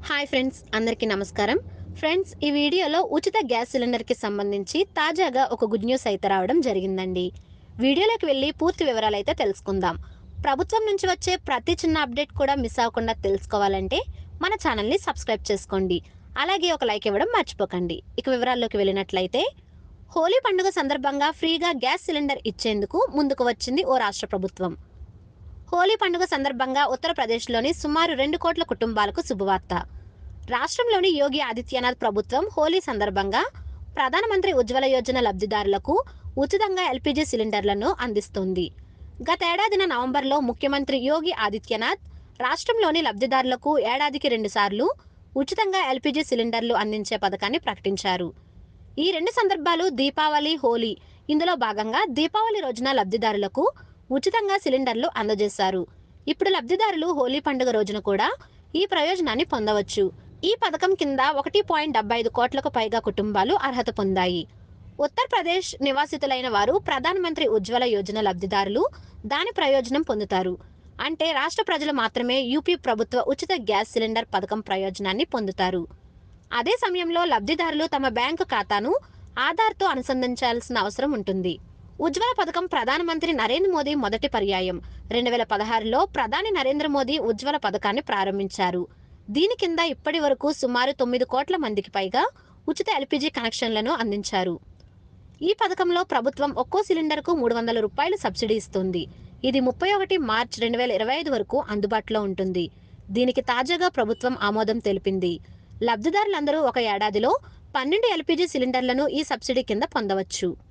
hi friends అందరికీ నమస్కారం friends ఈ వీడియోలో ఉచిత గ్యాస్ సిలిండర్కి సంబంధించి తాజాగా ఒక గుడ్ న్యూస్ అయితే రావడం జరిగిందండి వీడియోలోకి వెళ్ళి పూర్తి వివరాలు అయితే తెలుసుకుందాం ప్రభుత్వం నుంచి వచ్చే ప్రతి చిన్న అప్డేట్ కూడా మిస్ అవ్వకుండా తెలుసుకోవాలంటే మన ఛానల్ని సబ్స్క్రైబ్ చేసుకోండి అలాగే ఒక లైక్ ఇవ్వడం మర్చిపోకండి ఇక వివరాల్లోకి వెళ్ళినట్లయితే హోలీ పండుగ సందర్భంగా ఫ్రీగా గ్యాస్ సిలిండర్ ఇచ్చేందుకు ముందుకు వచ్చింది ఓ రాష్ట్ర ప్రభుత్వం హోలీ పండుగ సందర్భంగా ఉత్తరప్రదేశ్లోని సుమారు రెండు కోట్ల కుటుంబాలకు శుభవార్త రాష్ట్రంలోని యోగి ఆదిత్యనాథ్ ప్రభుత్వం హోలీ సందర్భంగా ప్రధానమంత్రి ఉజ్వల యోజన లబ్ధిదారులకు ఉచితంగా ఎల్పీజీ సిలిండర్లను అందిస్తోంది గతేడాదిన నవంబర్లో ముఖ్యమంత్రి యోగి ఆదిత్యనాథ్ రాష్ట్రంలోని లబ్ధిదారులకు ఏడాదికి రెండుసార్లు ఉచితంగా ఎల్పీజీ సిలిండర్లు అందించే పథకాన్ని ప్రకటించారు ఈ రెండు సందర్భాలు దీపావళి హోలీ ఇందులో భాగంగా దీపావళి రోజున లబ్ధిదారులకు ఉచితంగా సిలిండర్లు అందజేశారు ఇప్పుడు లబ్ధిదారులు హోలీ పండుగ రోజున కూడా ఈ ప్రయోజనాన్ని పొందవచ్చు ఈ పథకం కింద ఒకటి పాయింట్ డెబ్బై ఐదు కోట్లకు పైగా కుటుంబాలు అర్హత పొందాయి ఉత్తరప్రదేశ్ నివాసితులైన వారు ప్రధానమంత్రి ఉజ్వల యోజన లబ్ధిదారులు దాని ప్రయోజనం పొందుతారు అంటే రాష్ట్ర ప్రజలు మాత్రమే యూపీ ప్రభుత్వ ఉచిత గ్యాస్ సిలిండర్ పథకం ప్రయోజనాన్ని పొందుతారు అదే సమయంలో లబ్ధిదారులు తమ బ్యాంకు ఖాతాను ఆధార్తో అనుసంధించాల్సిన అవసరం ఉంటుంది ఉజ్వల పథకం ప్రధానమంత్రి నరేంద్ర మోదీ మొదటి పర్యాయం రెండు వేల పదహారులో ప్రధాని నరేంద్ర మోదీ ఉజ్వల పథకాన్ని ప్రారంభించారు దీని కింద ఇప్పటి వరకు సుమారు తొమ్మిది కోట్ల మందికి పైగా ఉచిత ఎల్పీజీ కనెక్షన్లను అందించారు ఈ పథకంలో ప్రభుత్వం ఒక్కో సిలిండర్కు మూడు వందల రూపాయలు సబ్సిడీ ఇస్తుంది ఇది ముప్పై ఒకటి మార్చ్ రెండు వేల ఇరవై ఐదు వరకు అందుబాటులో ఉంటుంది దీనికి తాజాగా ప్రభుత్వం ఆమోదం తెలిపింది లబ్ధిదారులందరూ ఒక ఏడాదిలో పన్నెండు ఎల్పీజీ సిలిండర్లను ఈ సబ్సిడీ కింద పొందవచ్చు